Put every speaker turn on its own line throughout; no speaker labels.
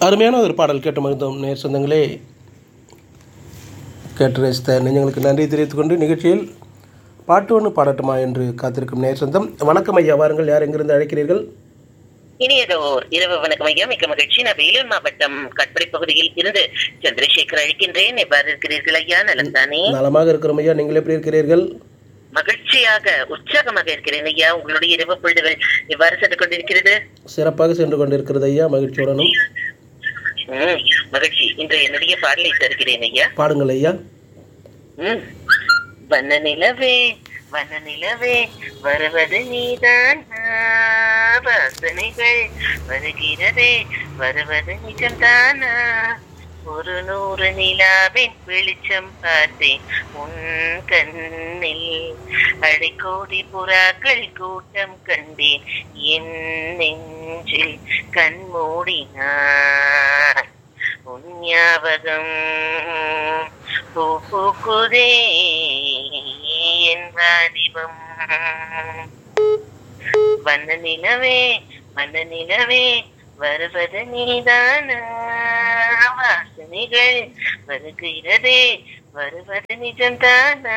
அருமையான ஒரு பாடல் கேட்டு மகிழ்ந்தோம் நேர் சொந்தங்களே கேட்டு ரசித்த நெஞ்சங்களுக்கு நன்றி தெரிவித்துக் கொண்டு நிகழ்ச்சியில் பாட்டு ஒன்று பாடட்டுமா என்று காத்திருக்கும் நேர் சொந்தம் வணக்கம் ஐயா வாருங்கள் யார் எங்கிருந்து அழைக்கிறீர்கள்
இனியதோர் இரவு வணக்கம் ஐயா மிக்க மகிழ்ச்சி நான் வேலூர் மாவட்டம் கட்படி பகுதியில் இருந்து சந்திரசேகர் அழைக்கின்றேன் எவ்வாறு இருக்கிறீர்கள் ஐயா நலந்தானே
நலமாக இருக்கிறோம் ஐயா நீங்கள் எப்படி இருக்கிறீர்கள்
மகிழ்ச்சியாக உற்சாகமாக இருக்கிறேன் ஐயா உங்களுடைய இரவு பொழுதுகள் எவ்வாறு சென்று கொண்டிருக்கிறது
சிறப்பாக சென்று கொண்டிருக்கிறது ஐயா மகிழ்ச்சியுடனும்
ம், மகிழ்ச்சி இன்று என்னுடைய பாடலை தருகிறேன் ஐயா
பாடுங்கள் ஐயா
ம். வண்ண நிலவே வண்ண நிலவே வருவது நீதான் வாசனைகள் வருகிறதே வருவது நிஜம்தானா ஒரு நூறு நிலாவின் வெளிச்சம் பார்த்தேன் உன் கண்ணில் அடிக்கோடி புறாக்கள் கூட்டம் கண்டேன் என் நெஞ்சில் கண்மூடினான் உன் ஞாபகம் பூ பூக்குதே என் வாலிபம் வண்ண நிலவே வண்ண நிலவே வருவது நீதான வாசனைகள் வருகிறதே வருவது நிஜம்தானா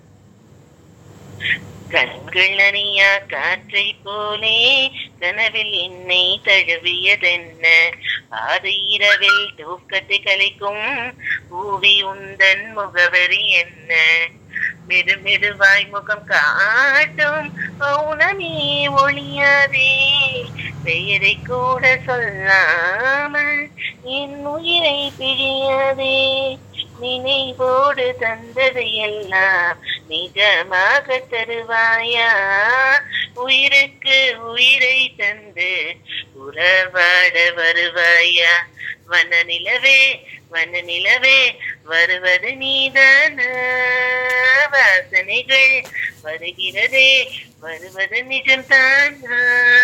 கண்கள் அணியா காற்றை போலே கனவில் என்னை தழுவியதென்ன ஆறு இரவில் தூக்கத்தை கலைக்கும் பூவி உந்தன் முகவரி என்ன மெது மெதுவாய் முகம் காட்டும் பௌனமே ஒளியாதே பெயரை கூட சொல்லாமல் என் உயிரை பிழியாதே நினைவோடு தந்தது எல்லாம் நிஜமாக தருவாயா உயிருக்கு உயிரை தந்து உறவாட வருவாயா வன நிலவே வன நிலவே வருவது நீதான வாசனைகள் வருகிறதே வருவது நிஜம்தானா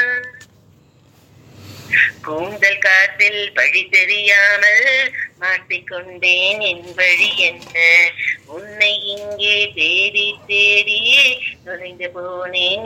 கூந்தல் காற்றில் வழி தெரியாமல் மாட்டிக்கொண்டேன் என் வழி என்ன உன்னை இங்கே தேடி தேடி நுழைந்து போனேன்